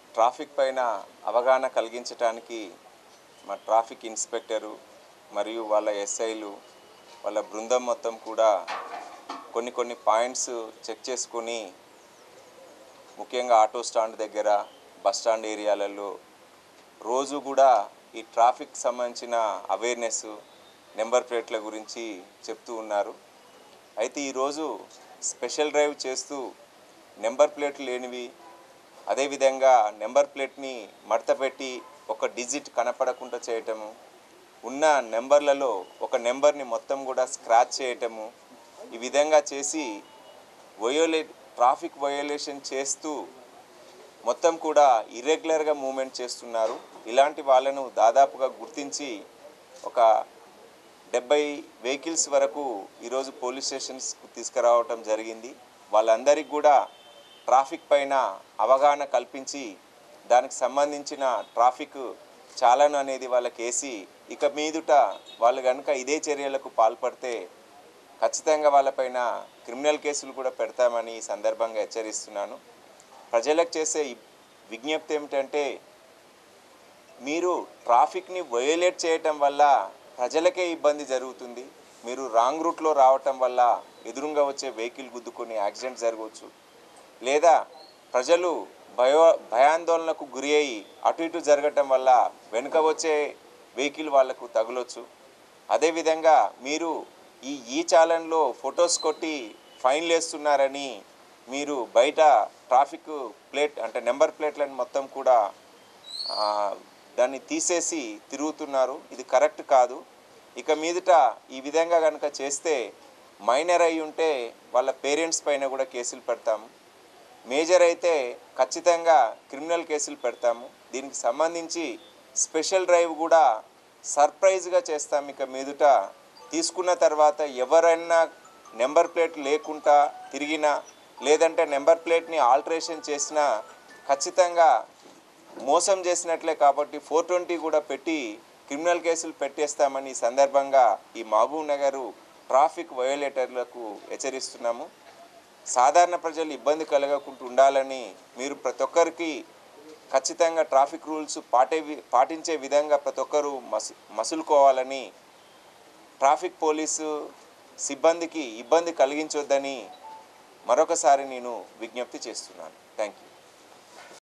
traffic పైన అవగాహన కలిగించడానికి మా ట్రాఫిక్ ఇన్స్పెక్టరు మరియు వాళ్ళ ఎస్ఐలు వాళ్ళ బృందం మొత్తం కూడా కొన్ని కొన్ని పాయింట్స్ చెక్ చేసుకొని ముఖ్యంగా ఆటో స్టాండ్ దగ్గర బస్ స్టాండ్ ఏరియాలలో రోజు కూడా ఈ ట్రాఫిక్ సంబంధించిన అవేర్నెస్ నెంబర్ ప్లేట్ల గురించి చెప్తూ ఉన్నారు అయితే ఈరోజు స్పెషల్ డ్రైవ్ చేస్తూ నెంబర్ ప్లేట్లు లేనివి అదేవిధంగా నెంబర్ ప్లేట్ని మడతపెట్టి ఒక డిజిట్ కనపడకుండా చేయటము ఉన్న నెంబర్లలో ఒక నెంబర్ని మొత్తం కూడా స్క్రాచ్ చేయటము ఈ విధంగా చేసి వయోలే ట్రాఫిక్ వయోలేషన్ చేస్తూ మొత్తం కూడా ఇర్రెగ్యులర్గా మూమెంట్ చేస్తున్నారు ఇలాంటి వాళ్ళను దాదాపుగా గుర్తించి ఒక డెబ్బై వెహికల్స్ వరకు ఈరోజు పోలీస్ స్టేషన్స్కు తీసుకురావటం జరిగింది వాళ్ళందరికీ కూడా ట్రాఫిక్ పైన అవగాహన కల్పించి దానికి సంబంధించిన ట్రాఫిక్ చాలన్ అనేది వాళ్ళకి వేసి ఇక మీదుట వాళ్ళు కనుక ఇదే చర్యలకు పాల్పడితే ఖచ్చితంగా వాళ్ళపైన క్రిమినల్ కేసులు కూడా పెడతామని ఈ సందర్భంగా హెచ్చరిస్తున్నాను ప్రజలకు చేసే ఈ విజ్ఞప్తి ఏమిటంటే మీరు ట్రాఫిక్ని వయోలేట్ చేయటం వల్ల ప్రజలకే ఇబ్బంది జరుగుతుంది మీరు రాంగ్ రూట్లో రావటం వల్ల ఎదురుగా వచ్చే వెహికల్ గుద్దుకొని యాక్సిడెంట్ జరగవచ్చు లేదా ప్రజలు భయో భయాందోళనకు గురి అయి అటు ఇటు జరగటం వల్ల వెనుక వచ్చే వెహికల్ వాళ్ళకు తగులొచ్చు అదేవిధంగా మీరు ఈ ఈ చాలన్లో ఫొటోస్ కొట్టి ఫైన్లు వేస్తున్నారని మీరు బయట ట్రాఫిక్ ప్లేట్ అంటే నెంబర్ ప్లేట్లను మొత్తం కూడా ఆ, దాన్ని తీసేసి తిరుగుతున్నారు ఇది కరెక్ట్ కాదు ఇక మీదట ఈ విధంగా కనుక చేస్తే మైనర్ అయి ఉంటే వాళ్ళ పేరెంట్స్ పైన కూడా కేసులు పెడతాము మేజర్ అయితే ఖచ్చితంగా క్రిమినల్ కేసులు పెడతాము దీనికి సంబంధించి స్పెషల్ డ్రైవ్ కూడా సర్ప్రైజ్గా చేస్తాం ఇక మీదుట తీసుకున్న తర్వాత ఎవరైనా నెంబర్ ప్లేట్ లేకుండా తిరిగినా లేదంటే నెంబర్ ప్లేట్ని ఆల్టరేషన్ చేసినా ఖచ్చితంగా మోసం చేసినట్లే కాబట్టి ఫోర్ ట్వంటీ కూడా పెట్టి క్రిమినల్ కేసులు పెట్టేస్తామని ఈ సందర్భంగా ఈ మహబూబ్ నగర్ ట్రాఫిక్ వయోలేటర్లకు హెచ్చరిస్తున్నాము సాధారణ ప్రజలు ఇబ్బంది కలగకుండా ఉండాలని మీరు ప్రతి ఒక్కరికి ఖచ్చితంగా ట్రాఫిక్ రూల్స్ పాటే వి- పాటించే విధంగా ప్రతి ఒక్కరూ మసు మసులుకోవాలని ట్రాఫిక్ పోలీసు సిబ్బందికి ఇబ్బంది కలిగించొద్దని మరొకసారి నేను విజ్ఞప్తి చేస్తున్నాను థ్యాంక్ యూ